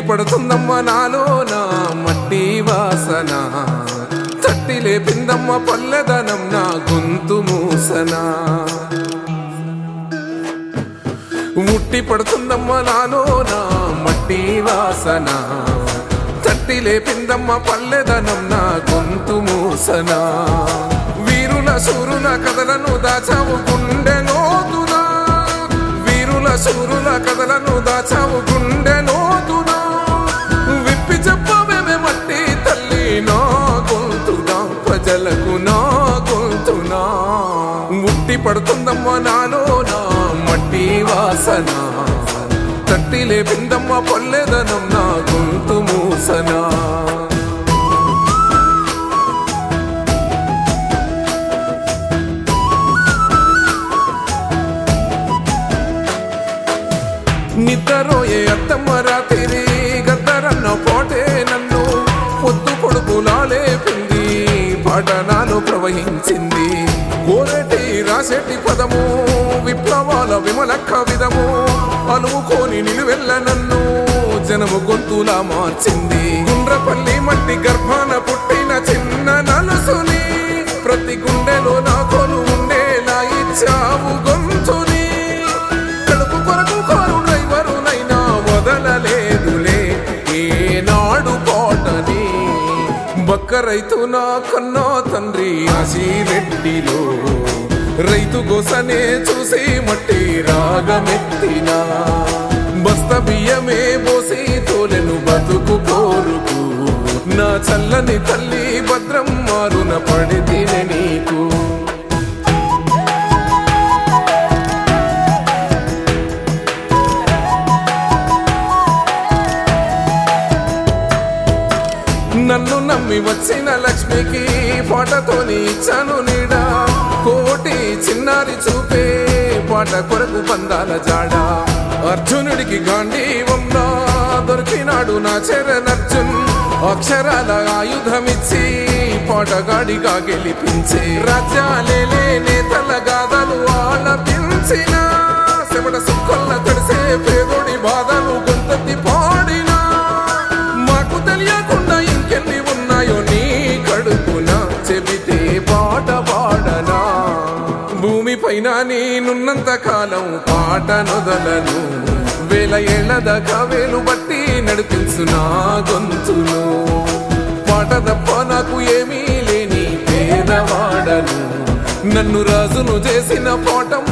పడుతుందమ్మ నాలో నా మట్టి వాసన తట్టి లేపిందమ్మ పల్లెదనం నా గొంతు మూసన ఉట్టి పడుతుందమ్మ నాలో నా మట్టి వాసన తట్టి లేపిందమ్మ పల్లెదనం నా గొంతు మూసన వీరుల సూరుల కథలను దాచావు గుండె లోతునా వీరుల సూరుల కథలను దాచావు గుండె లోతునా విప్పి చెప్పవేమే మట్టి తల్లి నా గొంతునా ప్రజలకు నా గొంతునా ముట్టి పడుతుందమ్మ నాలో నా మట్టి వాసన తట్టి లేపిందమ్మ పొల్లెదనం నా గొంతు మూసనా నిద్రరోయే అత్తమ్మ రాత్రి గద్దరన్న పోటే నన్ను పొద్దు పొడుపులా లేపింది పఠనాలు ప్రవహించింది గోరటి రాసేటి పదము విప్లవాల విమలక్క విధము అనుకోని నిలువెల్ల నన్ను జనము గొంతులా మార్చింది గుండ్రపల్లి మట్టి గర్భాన పుట్టిన చిన్న నలుసుని ప్రతి గుండెలో నా కొలు ఉండేలా ఇచ్చావు గొంతుని కడుపు కొరకు కారు డ్రైవరునైనా వదలలేదులే ఏనాడు పాటని బక్క రైతు నా కన్నా తండ్రి ఆశీరెడ్డిలో రైతు గోసనే చూసి మట్టి రాగమెత్తినా బస్త బియ్యమే పోసి తోలెను బతుకు కోరుకు నా చల్లని తల్లి భద్రం మారున పడితేనే నీకు నన్ను నమ్మి వచ్చిన లక్ష్మికి పాటతోని ఇచ్చాను నీడా కోటి చిన్నారి చూపే పాట కొరకు బంధాల జాడ అర్జునుడికి గాంధీవంలో దొరికినాడు నా చరణర్జున్ అక్షరాల ఆయుధమిచ్చి పాటగాడిగా గెలిపించి రాజ్యాలేలే నేతల గాథలు ఆలపించిన శమట సుక్కల్ల తడిసే పేదోడి బాధలు గొంతెత్తి పాడినా మాకు తెలియకుండా ఇంకెన్ని ఉన్నాయో నీ కడుపున చెబితే పాట పాడనా భూమి పైన నేనున్నంత కాలం పాట నొదలను వేల ఏళ్ల దాకా వేలు బట్టి నడిపించు నా గొంతును పాట తప్ప నాకు ఏమీ లేని పేదవాడను నన్ను రాజును చేసిన పాఠం